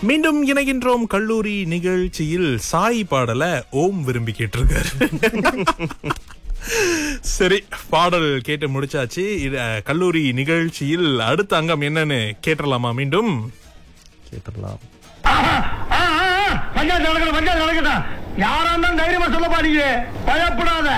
மீண்டும் இணைகின்றோம் கல்லூரி நிகழ்ச்சியில் சாய் பாடல ஓம் விரும்பி கேட்டிருக்காரு சரி பாடல் கேட்டு முடிச்சாச்சு இது, அஹ், கல்லூரி நிகழ்ச்சியில் அடுத்த அங்கம் என்னன்னு கேட்டலாமா மீண்டும் கேட்டுடலாம் பஞ்சாயத்து நடக்கணும் பஞ்சாயத்து நடக்கட்டும் யாரா இருந்தாலும் தைரியமா சொல்ல பாருங்க பயப்படாத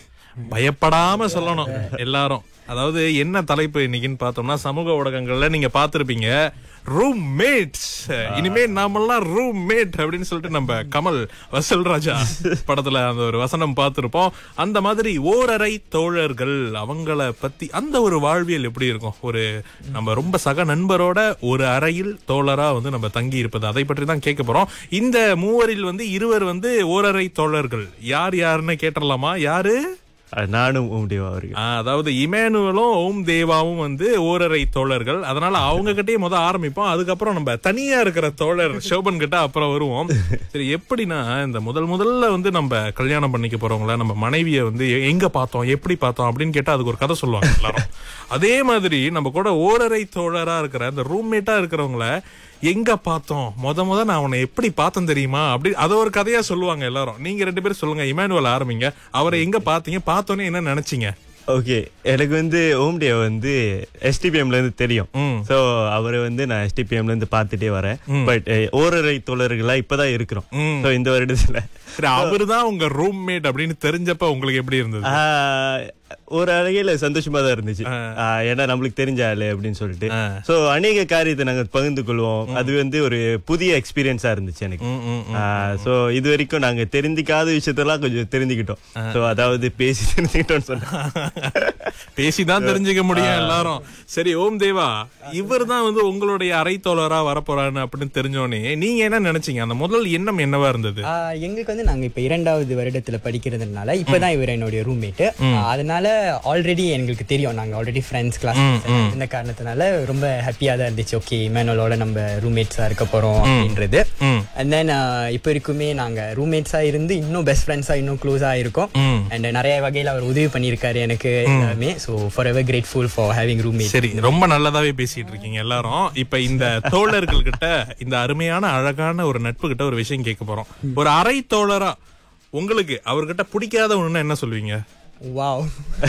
பயப்படாம சொல்லணும் எல்லாரும் அதாவது என்ன தலைப்பு இன்னைக்குன்னு பார்த்தோம்னா சமூக ஊடகங்கள்ல நீங்க பார்த்திருப்பீங்க ரூம் மேட்ஸ் இனிமே நாமெல்லாம் ரூம் மேட் அப்படின்னு சொல்லிட்டு நம்ம கமல் வசல் ராஜா படத்துல அந்த ஒரு வசனம் பார்த்திருப்போம் அந்த மாதிரி ஓரறை தோழர்கள் அவங்கள பத்தி அந்த ஒரு வாழ்வியல் எப்படி இருக்கும் ஒரு நம்ம ரொம்ப சக நண்பரோட ஒரு அறையில் தோழரா வந்து நம்ம தங்கி இருப்பது அதை பற்றி தான் கேட்க போறோம் இந்த மூவரில் வந்து இருவர் வந்து ஓரறை தோழர்கள் யார் யாருன்னு கேட்டறலாமா யாரு அஹ் நானும் உங்களுடைய அவர்கள் ஆ, அதாவது இமேனுவலும் ஓம் தேவாவும் வந்து ஓரறை தோழர்கள் அதனால அவங்க கிட்டயே முத ஆரம்பிப்போம் அதுக்கப்புறம் நம்ம தனியா இருக்கிற தோழர் சோபன் கிட்ட அப்புறம் வருவோம் சரி எப்படின்னா இந்த முதல் முதல்ல வந்து நம்ம கல்யாணம் பண்ணிக்க போறவங்கள நம்ம மனைவியை வந்து எ- எங்க பார்த்தோம் எப்படி பார்த்தோம் அப்படின்னு கேட்டா அதுக்கு ஒரு கதை சொல்லுவாங்க எல்லாரும் அதே மாதிரி நம்ம கூட ஓரறை தோழரா இருக்கிற இந்த ரூம்மேட்டா இருக்கிறவங்கள எங்க பார்த்தோம் முத முத நான் அவனை எப்படி பார்த்தேன் தெரியுமா அப்படி அத ஒரு கதையா சொல்லுவாங்க எல்லாரும் நீங்க ரெண்டு பேரும் சொல்லுங்க இமானுவல் ஆரம்பிங்க அவரை எங்க பாத்தீங்க பார்த்தோன்னே என்ன நினைச்சீங்க ஓகே எனக்கு வந்து ஓம் டே வந்து எஸ்டிபிஎம்ல இருந்து தெரியும் ம். சோ அவரை வந்து நான் எஸ்டிபிஎம்ல இருந்து பார்த்துட்டே வரேன் பட் ஓரரை தோழர்களா இப்பதான் இருக்கிறோம் ம். சோ இந்த வருடத்துல சரி அவருதான் உங்க ரூம்மேட் அப்படின்னு தெரிஞ்சப்ப உங்களுக்கு எப்படி இருந்தது ஆஹ், ஒரு அழகையில சந்தோஷமா தான் இருந்துச்சு ஆஹ், ஏன்னா நம்மளுக்கு தெரிஞ்ச ஆளு அப்படின்னு சொல்லிட்டு ஆ. சோ அநேக காரியத்தை நாங்க பகிர்ந்து கொள்வோம் அது வந்து ஒரு புதிய எக்ஸ்பீரியன்ஸா இருந்துச்சு எனக்கு ம், ம், ம். சோ இது வரைக்கும் நாங்க தெரிஞ்சிக்காத விஷயத்தெல்லாம் கொஞ்சம் தெரிஞ்சுக்கிட்டோம் சோ அதாவது பேசி தெரிஞ்சுக்கிட்டோம்னு சொன்னா பேசிதான் தெரிஞ்சுக்க முடியும் எல்லாரும் சரி ஓம் தேவா இவர் தான் வந்து உங்களுடைய அறை தோழரா வரப்போறான்னு அப்படின்னு தெரிஞ்சோடனே நீங்க என்ன நினைச்சீங்க அந்த முதல் எண்ணம் என்னவா இருந்தது ஆஹ் எங்களுக்கு வந்து நாங்க இப்ப இரண்டாவது வருடத்துல படிக்கிறதுனால இப்பதான் இவர் என்னுடைய ரூம்மேட் அதனால ஆல்ரெடி எங்களுக்கு தெரியும் நாங்க ஆல்ரெடி ஃப்ரெண்ட்ஸ் கிளாஸ் இந்த காரணத்தினால ரொம்ப ஹாப்பியா தான் இருந்துச்சு ஓகே இமானுவலோட நம்ம ரூம்மேட்ஸா இருக்க போறோம் அப்படின்றது ம். அண்ட் தென் இப்போ வரைக்குமே நாங்க ரூம்மேட்ஸா இருந்து இன்னும் பெஸ்ட் ஃப்ரெண்ட்ஸா இன்னும் க்ளோஸா இருக்கோம் ம். அண்ட் நிறைய வகையில அவர் உதவி பண்ணியிருக்காரு எனக்கு எல்லாமே so forever grateful for having roommate சரி ரொம்ப நல்லதாவே பேசிட்டு இருக்கீங்க எல்லாரும் இப்ப இந்த தோழர்கள் கிட்ட இந்த அருமையான அழகான ஒரு நட்பு கிட்ட ஒரு விஷயம் கேட்க போறோம் ஒரு அறை தோழரா உங்களுக்கு அவர்கிட்ட பிடிக்காத ஒண்ணுன்னா என்ன சொல்லுவீங்க வாவ்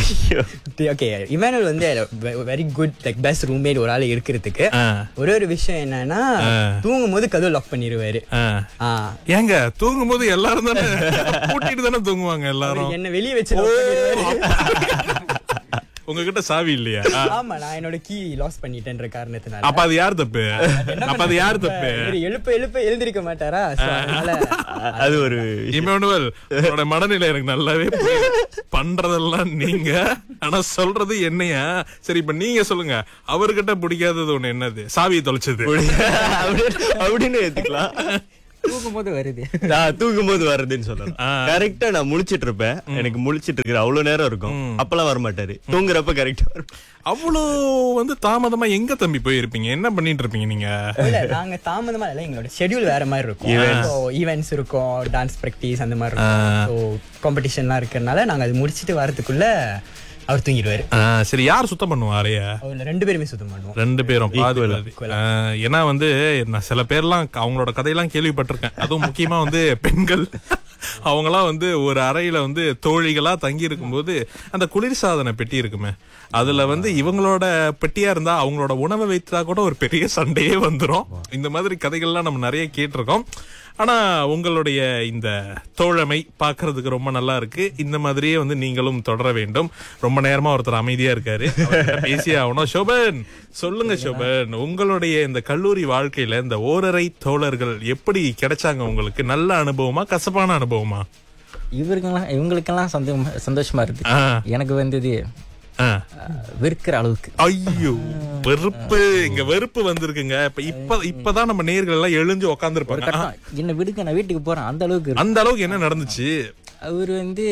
ஓகே இமானுவல் வந்து very good like best roommate ஒரு ஆள் இருக்கிறதுக்கு ஆ. ஒரே ஒரு விஷயம் என்னன்னா தூங்கும் போது கதவு லாக் பண்ணிடுவாரு ஆ. ஆ ஏங்க தூங்கும் போது எல்லாரும் தானே பூட்டிட்டு தானே தூங்குவாங்க எல்லாரும் என்ன வெளியே வச்சு lock பண்ணிடுவாரு. உங்ககிட்ட சாவி இல்லையா ஆமா நான் என்னோட கீ லாஸ் பண்ணிட்டேன்ற காரணத்தினால அப்ப அது யார் தப்பு அப்ப அது யார் தப்பு இவரு எழுப்ப எழுப்ப எழுந்திருக்க மாட்டாரா So, அதனால அது ஒரு இமானுவல் உங்களோட மனநிலை எனக்கு நல்லாவே புரியுது. பண்றதெல்லாம் நீங்க ஆனா சொல்றது என்னையா சரி இப்ப நீங்க சொல்லுங்க அவர்கிட்ட பிடிக்காதது ஒண்ணு என்னது சாவியை தொலைச்சது அப்படின்னு- அப்படின்னு ஏத்துக்கலாம் தூங்கும் போது வருது நான் தூங்கும் போது வர்றதுன்னு சொல்லலாம் கரெக்டா நான் முழிச்சிட்டு இருப்பேன் எனக்கு முழிச்சிட்டு இருக்கிற அவ்வளவு நேரம் இருக்கும் அப்பெல்லாம் வர மாட்டாரு தூங்குறப்ப கரெக்டா வரும் அவ்வளோ வந்து தாமதமா எங்க தம்பி போயிருப்பீங்க என்ன பண்ணிட்டு இருப்பீங்க நீங்க இல்ல நாங்க தாமதமா இல்ல எங்களோட ஷெட்யூல் வேற மாதிரி இருக்கும் ஸோ ஈவெண்ட்ஸ் இருக்கும் டான்ஸ் ப்ராக்டிஸ் அந்த மாதிரி இருக்கும் ஸோ காம்படிஷன்லாம் இருக்கிறதுனால நாங்க அது முடிச்சிட்டு வரதுக்குள்ள அவர் தூங்கிடுவாரு ஆ, சரி யார் சுத்தம் பண்ணுவா அறைய அவர்ல ரெண்டு பேருமே சுத்தம் பண்ணுவோம் ரெண்டு பேரும் பாதி பாதி. ஆ, ஏன்னா வந்து நான் சில பேர்லாம் அவங்களோட கதையெல்லாம் கேள்விப்பட்டிருக்கேன் அதுவும் முக்கியமா வந்து பெண்கள் அவங்களாம் வந்து ஒரு அறையில வந்து தோழிகளா தங்கி இருக்கும்போது அந்த குளிர்சாதன பெட்டி இருக்குமே அதுல வந்து இவங்களோட பெட்டியா இருந்தா அவங்களோட உணவை வைத்தா கூட ஒரு பெரிய சண்டையே வந்துரும் இந்த மாதிரி கதைகள்லாம் நம்ம நிறைய கேட்டிருக்கோம் ஆனா உங்களுடைய இந்த தோழமை பார்க்கிறதுக்கு ரொம்ப நல்லா இருக்கு இந்த மாதிரியே வந்து நீங்களும் தொடர வேண்டும் ரொம்ப நேரமா ஒருத்தர் அமைதியா இருக்காரு அவர்கிட்ட பேசியே ஆகணும் சோபன் சொல்லுங்க சோபன் உங்களுடைய இந்த கல்லூரி வாழ்க்கையில இந்த ஓரறை தோழர்கள் எப்படி கிடைச்சாங்க உங்களுக்கு நல்ல அனுபவமா கசப்பான அனுபவமா இவருக்கெல்லாம் இவங்களுக்கெல்லாம் சந்தோஷமா சந்தோஷமா இருக்கு ஆ. எனக்கு வந்தது ஆ. அஹ், வெறுக்கிற அளவுக்கு ஐயோ வெறுப்பு இங்க வெறுப்பு வந்திருக்குங்க இப்ப இப்ப இப்பதான் நம்ம நேர்கள் எல்லாம் எழுஞ்சு ஒரு உட்காந்துருப்பாங்க கட்டம் என்ன விடுங்க நான் வீட்டுக்கு போறேன் அந்த அளவுக்கு இருக்கு. அந்த அளவுக்கு என்ன நடந்துச்சு அவர் வந்து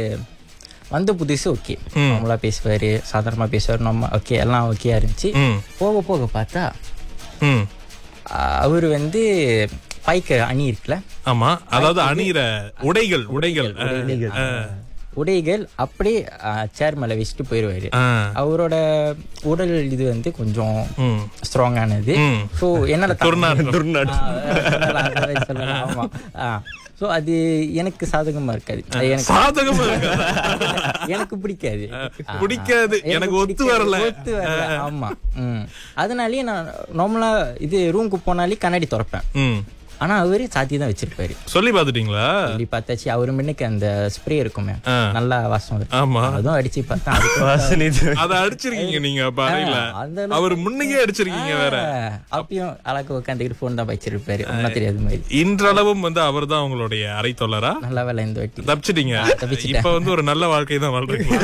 வந்த புதுசு ஓகே நம்மளா பேசுவாரு சாதாரணமா பேசுவாரு நம்ம ஓகே எல்லாம் ஓகே இருந்துச்சு ம். போக போக பார்த்தா ம் அவர் வந்து பைக்கு அணி இருக்குல்ல ஆமா அதாவது அணியிற உடைகள் உடைகள் ஆ, ஆ. உடைகள் அப்படியே சேர் மேல வச்சுட்டு போயிடுவாரு ஆ. அவரோட உடல் இது வந்து கொஞ்சம் ம். ஸ்ட்ராங்கானது ம். ஸோ என்னால தாங்க- துர்நாற்றம். துர்நாற்றம். ஆ, சொல்லலாம், அந்த மாதிரி சொல்லலாம், ஆமா ஸோ அது எனக்கு சாதகமா இருக்காது அது எனக்கு சாதகமா இருக்கா? எனக்கு பிடிக்காது ஆ, பிடிக்காது. ஆ. எனக்கு ஒத்து பிடிக்காது. வரல. ஒத்து வரல ஆமா ம் அதனாலயே நான் நார்மலா இது ரூமுக்கு போனாலே கண்ணாடி திறப்பேன் ம். ஆனா அவரு சாத்தி தான் வச்சிருப்பாரு சொல்லி பாத்துட்டீங்களா சொல்லி பார்த்தாச்சு அவரு முன்னுக்கு அந்த ஸ்ப்ரே இருக்குமே ஆ. நல்லா வாசம் வரும் ஆமா அதுவும் அடிச்சு பார்த்தா அதுக்கு வாசனை இது. அத அடிச்சிருக்கீங்க நீங்க அப்ப அறையில ஆ, அந்த அளவுக்கு- அவர் முன்னுக்கே அடிச்சிருக்கீங்க வேற ஆ, அப்பயும் அழகு உட்காந்துக்கிட்டு போன் தான் வச்சிருப்பாரு ஒன்னும் தெரியாத மாதிரி இன்றளவும் வந்து அவர்தான் உங்களுடைய அறை தொல்லரா நல்ல வேலை இந்த வாட்டி தப்பிச்சிட்டீங்க தப்பிச்சிட்டேன். இப்ப வந்து ஒரு நல்ல வாழ்க்கை தான் வாழ்றீங்க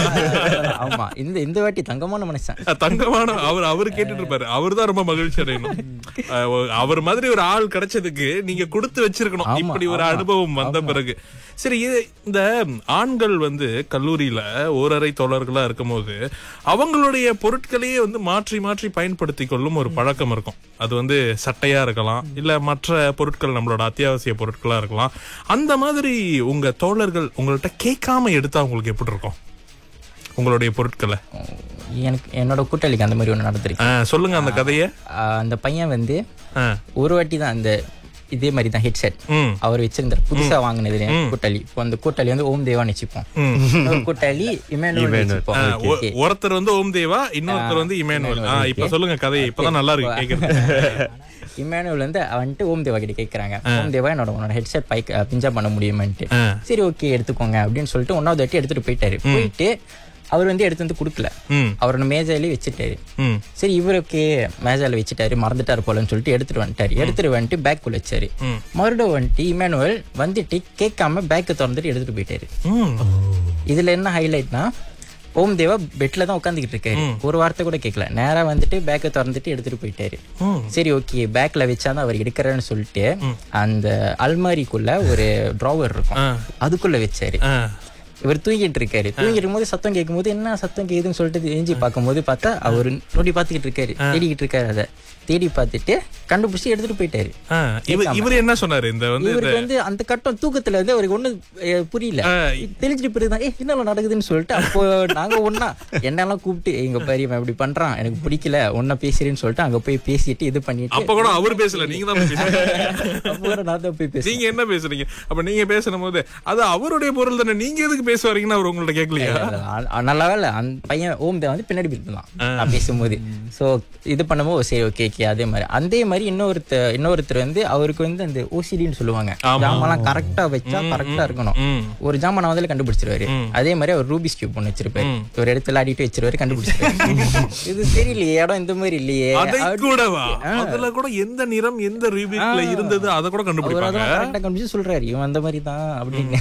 ஆமா இந்த இந்த வாட்டி தங்கமான மனுஷன் தங்கமான அவர் அவர் கேட்டுட்டு இருப்பாரு அவர் தான் ரொம்ப மகிழ்ச்சி அடையணும் அஹ் அவர் மாதிரி ஒரு ஆள் கிடைச்சதுக்கு நீங்க கொடுத்து வச்சிருக்கணும் ஆமா, இப்படி ஒரு ஆமா, அனுபவம் வந்த பிறகு சரி இது இந்த ஆண்கள் வந்து கல்லூரியில ஓரறை தோழர்களா இருக்கும்போது அவங்களுடைய பொருட்களையே வந்து மாற்றி மாற்றி பயன்படுத்தி கொள்ளும் ஒரு பழக்கம் இருக்கும் அது வந்து சட்டையா இருக்கலாம் இல்ல மற்ற பொருட்கள் நம்மளோட அத்தியாவசிய பொருட்களா இருக்கலாம் அந்த மாதிரி உங்க தோழர்கள் உங்கள்ட்ட கேட்காம எடுத்தா உங்களுக்கு எப்படி இருக்கும் உங்களுடைய பொருட்களை எனக்கு என்னோட கூட்டாளிக்கு அந்த மாதிரி ஒன்று நடந்திருக்கு ஆ, சொல்லுங்க அந்த கதைய ஆ, அந்த பையன் வந்து ஆ. ஒரு வாட்டி தான் அந்த இதே மாதிரி தான் ஹெட்செட் ம். அவர் வச்சிருந்தார் புதுசா வாங்கினது கூட்டாளி இப்போ அந்த கூட்டாளி வந்து ஓம் தேவான்னு வச்சுப்போம் இன்னொரு கூட்டாளி இமேனுவல் வச்சுப்போம் ஆ, ஒ- Okay. ஒருத்தர் வந்து ஓம் தேவா இன்னொருத்தர் வந்து இமேனுவல் ஆ இப்ப சொல்லுங்க கதையை இப்பதான் நல்லா இருக்கு கேக்குறது இமானுவல் வந்து வந்துட்டு ஓம் தேவா கிட்ட கேட்கறாங்க ஓம் தேவா என்னோட உன்னோட ஹெட்செட் பைக் பிஞ்சா பண்ண முடியுமான்ட்டு ஆ. சரி ஓகே எடுத்துக்கோங்க அப்படின்னு சொல்லிட்டு ஒன்னாவது வாட்டி எடுத்துட்டு போயிட்டாரு போயிட்டு அவர் வந்து எடுத்து வந்து கொடுக்கல ம் அவரோட மேஜாலே வச்சுட்டாரு ம் சரி இவருக்கு மேஜால வச்சுட்டாரு மறந்துட்டாரு போலன்னு சொல்லிட்டு எடுத்துட்டு வந்துட்டாரு எடுத்துட்டு வந்துட்டு பேக்குள்ள வச்சாரு ம். மறுபடியும் வந்துட்டு இமானுவல் வந்துட்டு கேட்காம பேக்கை திறந்துட்டு எடுத்துட்டு போயிட்டாரு ம் இதுல என்ன ஹைலைட்னா ஓம் தேவா பெட்ல தான் உட்காந்துக்கிட்டு இருக்காரு ஒரு வார்த்தை கூட கேட்கல நேரா வந்துட்டு பேக்கை திறந்துட்டு எடுத்துட்டு போயிட்டாரு ம். சரி ஓகே பேக்ல வச்சாதான் அவர் எடுக்கிறேன்னு சொல்லிட்டு அந்த அல்மாரிக்குள்ள ஒரு டிராவர் இருக்கும் ஆ. அதுக்குள்ள வச்சாரு ஆ. இவர் தூங்கிட்டு இருக்காரு தூங்கிட்டு இருக்கும்போது சத்தம் கேட்கும்போது என்ன சத்தம் கேக்குதுன்னு சொல்லிட்டு எஞ்சி பார்க்கும்போது பார்த்தா அவர் நோண்டி பார்த்துக்கிட்டு இருக்காரு தேடிக்கிட்டு இருக்காரு அதை தேடி பார்த்துட்டு கண்டுபிடிச்சி எடுத்துட்டு போயிட்டாரு ஆ, இவ- இவரு என்ன சொன்னாரு இந்த வந்து இவருக்கு வந்து அந்த கட்டம் தூக்கத்துல வந்து அவருக்கு ஒண்ணும் அஹ், புரியல தெளிஞ்சிட்டு பிறகுதான் ஏ என்னெல்லாம் நடக்குதுன்னு சொல்லிட்டு அப்போ நாங்க ஒண்ணா என்னெல்லாம் கூப்பிட்டு எங்க பாரு இவன் இப்படி பண்றான் எனக்கு பிடிக்கல ஒன்னா பேசுறேன்னு சொல்லிட்டு அங்க போய் பேசிட்டு இது பண்ணிட்டு அப்ப கூட அவர் பேசல நீங்க தான் பேசுறீங்க அப்போ கூட நான் தான் போய் பேசுறேன் நீங்க என்ன பேசுறீங்க அப்ப நீங்க பேசும் போது அது அவருடைய பொருள் தானே நீங்க எதுக்கு பேச வரீங்கன்னு அவர் உங்கள்ட்ட கேட்கலையா நல்ல வேலை அந்த பையன் ஓம் தேவ் வந்து பின்னாடி போயிருந்தான் நான் பேசும்போது சோ இது பண்ணும்போது சரி ஓகே ஓகே அதே மாதிரி அதே மாதிரி இன்னொருத்தர் இன்னொருத்தர் வந்து அவருக்கு வந்து அந்த ஓசிடின்னு சொல்லுவாங்க ஜாமான்லாம் கரெக்டா வச்சா கரெக்டா இருக்கணும் ம். ஒரு ஜாமான் வந்து கண்டுபிடிச்சிருவாரு அதே மாதிரி அவர் ரூபிஸ் கியூப் ஒன்று வச்சிருப்பாரு ஒரு இடத்துல ஆடிட்டு வச்சிருவாரு கண்டுபிடிச்சிருவாரு இது தெரியலையே இடம் இந்த மாதிரி இல்லையே அதை கூடவா அதுல கூட எந்த நிறம் எந்த ரூபிக்ல இருந்தது அதை கூட அவர் கண்டுபிடிப்பாங்க அதெல்லாம் கரெக்டா கண்டுபிடிச்சு சொல்றாரு இவன் அந்த மாதிரி தான் அப்படின்னு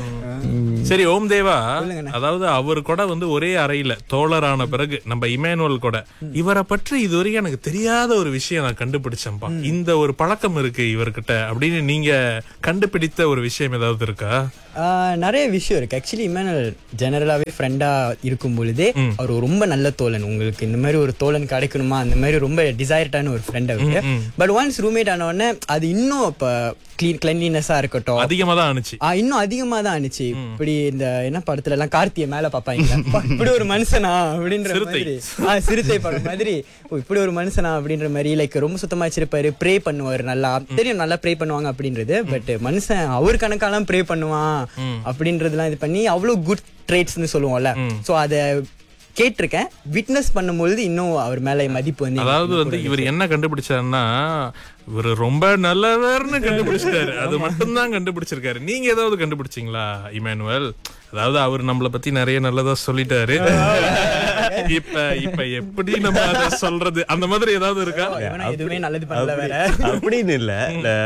ம். சரி ஓம் தேவா அதாவது அவர் கூட வந்து ஒரே அறையில தோழரான பிறகு நம்ம இமானுவல் கூட இவரை பற்றி இதுவரைக்கும் எனக்கு தெரியாத ஒரு விஷயம் நான் கண்டுபிடிச்சேன்ப்பா இந்த ஒரு பழக்கம் இருக்கு இவர்கிட்ட அப்படின்னு நீங்க கண்டுபிடித்த ஒரு விஷயம் ஏதாவது இருக்கா ஆஹ் நிறைய விஷயம் இருக்கு ஆக்சுவலி இமானுவல் ஜெனரலாவே ஃப்ரெண்டா இருக்கும் பொழுதே அவர் ரொம்ப நல்ல தோழன் உங்களுக்கு இந்த மாதிரி ஒரு தோழன் கிடைக்கணுமா அந்த மாதிரி ரொம்ப டிசைர்டான ஒரு ஃப்ரெண்ட் அவருக்கு பட் ஒன்ஸ் ரூம்மேட் ஆன உடனே அது இன்னும் இப்ப கிளீன் கிளென்லினஸா இருக்கட்டும் அதிகமா தான் ஆனிச்சு ஆ, இன்னும் அதிகமா தான் ஆனிச்சு இப்படி இந்த என்ன படத்துல எல்லாம் கார்த்திய மேல பாப்பாங்க அப்பா, இப்படி ஒரு மனுஷனா அப்படின்ற சிறுத்தை. மாதிரி ஆ சிறுத்தை படம் மாதிரி ஓ இப்படி ஒரு மனுஷனா அப்படின்ற மாதிரி லைக் ரொம்ப சுத்தமா வச்சிருப்பாரு ப்ரே பண்ணுவாரு நல்லா தெரியும் நல்லா ப்ரே பண்ணுவாங்க அப்படின்றது பட் மனுஷன் அவர் கணக்காலாம் ப்ரே பண்ணுவான் அப்படின்றதுலாம் இது பண்ணி அவ்வளவு குட் ட்ரேட்ஸ்னு சொல்லுவோம்ல சோ அத கேட்டிருக்கேன் விட்னஸ் பண்ணும்பொழுது இன்னும் அவர் மேல மதிப்பு வந்து அதாவது வந்து இவர் என்ன கண்டுபிடிச்சாருன்னா இவர் ரொம்ப நல்லவர்னு கண்டுபிடிச்சிட்டாரு அது மட்டும்தான் கண்டுபிடிச்சிருக்காரு நீங்க ஏதாவது கண்டுபிடிச்சீங்களா இமானுவல் அதாவது அவர் நம்மள பத்தி நிறைய நல்லதா சொல்லிட்டாரு இப்ப இப்ப எப்படி நம்ம அதை சொல்றது அந்த மாதிரி ஏதாவது இருக்கா இவனா எதுவுமே நல்லது பண்ணல வேற அப்படின்னு இல்ல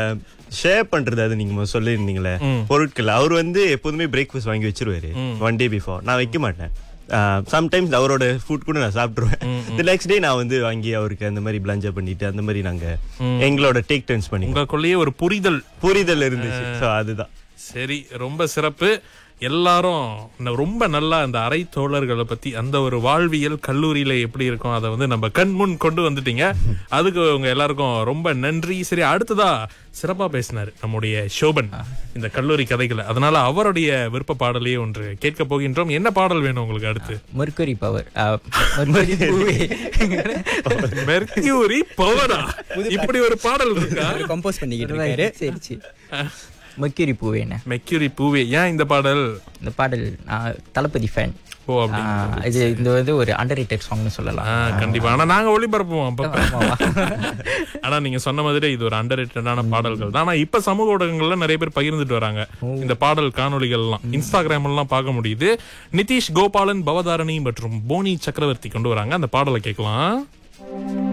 ஷேர் பண்றது அது நீங்க முதல்ல சொல்லியிருந்தீங்களே பொருட்கள் அவர் வந்து எப்போதுமே பிரேக்ஃபாஸ்ட் வாங்கி வச்சிருவாரு ஒன் டே பிஃபோர் நான் வைக்க மாட்டேன் சம்டைம்ஸ் அவரோட ஃபுட் கூட நான் சாப்பிட்டுருவேன் நெக்ஸ்ட் டே நான் வந்து வாங்கி அவருக்கு அந்த மாதிரி பிளஞ்சா பண்ணிட்டு அந்த மாதிரி நாங்க எங்களோட டேக் டர்ன்ஸ் பண்ணி உங்களுக்குள்ளேயே ஒரு புரிதல் புரிதல் இருந்துச்சு சோ அதுதான் சரி ரொம்ப சிறப்பு எல்லாரும் ந- ரொம்ப நல்லா அந்த அரை தோழர்களை பத்தி அந்த ஒரு வாழ்வியல் கல்லூரியில எப்படி இருக்கும் அதை வந்து நம்ம கண் முன் கொண்டு வந்துட்டீங்க அதுக்கு உங்க எல்லாருக்கும் ரொம்ப நன்றி சரி அடுத்ததா சிறப்பா பேசினாரு நம்முடைய சோபன் இந்த கல்லூரி கதைகளை அதனால அவருடைய விருப்ப பாடலையே ஒன்று கேட்க போகின்றோம் என்ன பாடல் வேணும் உங்களுக்கு அடுத்து மெர்க்குரி பவர் மெர்க்குரி பூவே மெர்க்யூரி பவரா இப்படி ஒரு பாடல் இருக்கா கம்போஸ் பண்ணிக்கிட்டு இருக்காரு சரி சரி மெர்க்குரி பூவேண்ணே மெக்யூரி பூவே ஏன் இந்த பாடல் இந்த பாடல் நான் தளபதி ஃபேன் ஓ அப்படி இது இந்த வந்து ஒரு அண்டர் ரேட்டட் சாங்னு சொல்லலாம் ஆ, கண்டிப்பா ஆனா நாங்க ஒளிபரப்புவோம் அப்பப்ப ஆனா நீங்க சொன்ன மாதிரி இது ஒரு அண்டர் ரேட்டடான பாடல்கள் தான் ஆனா இப்ப சமூக ஊடகங்கள்ல நிறைய பேர் பகிர்ந்துட்டு வராங்க இந்த பாடல் காணொளிகள் எல்லாம் இன்ஸ்டாகிராம் எல்லாம் பார்க்க முடியுது நிதிஷ் கோபாலன் பவதாரணி மற்றும் போனி சக்கரவர்த்தி கொண்டு வராங்க அந்த பாடலை கேட்கலாம்